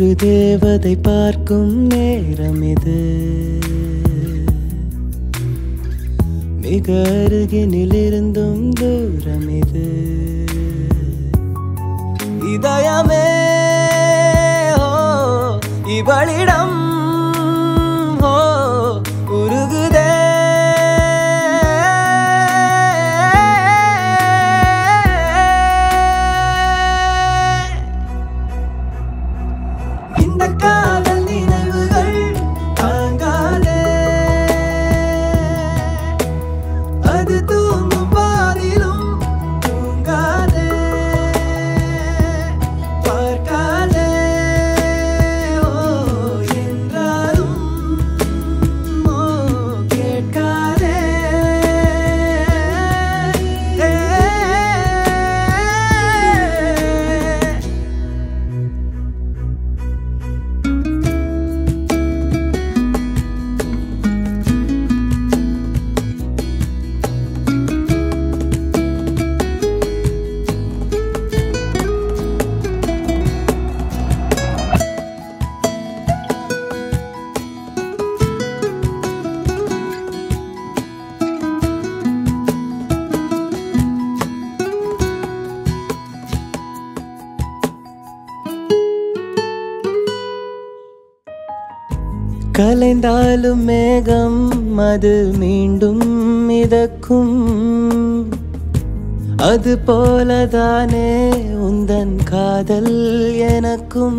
ஒரு தேவதை பார்க்கும் நேரம் இது மிக அருகினில் இருந்தும் தூரம் இது இதயமே ஓ இவளிடம் ஓ உருகுதே இந்த காதல் நினைவுகள் தாங்காதே அது தூங்கும் பாதிலும் தூங்காதே பார்க்காதே ஓ என்றாலும் ஓ கேட்காதே ஏ கலைந்தாலும் மேகம் அது மீண்டும் மிதக்கும் அது போலதானே உந்தன் காதல் எனக்கும்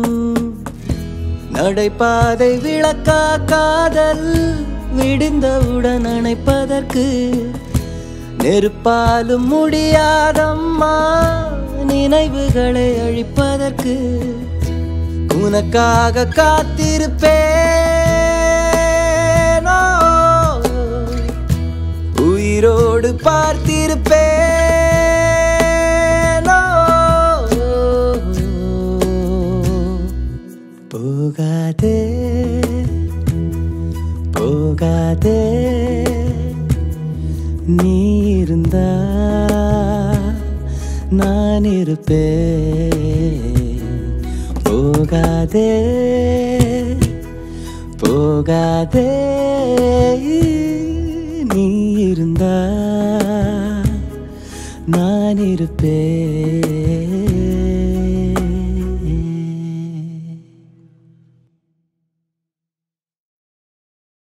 நடைபாதை விளக்கா காதல் விடிந்தவுடன் அணைப்பதற்கு நெருப்பாலும் முடியாதம்மா நினைவுகளை அழிப்பதற்கு உனக்காக காத்திருப்பேனோ உயிரோடு பார்த்திருப்பேனோ போகாதே போகாதே நீ இருந்தா நான் இருப்பேன் போகாதே போகாதே நீ இருந்தா நான் இருப்பேன்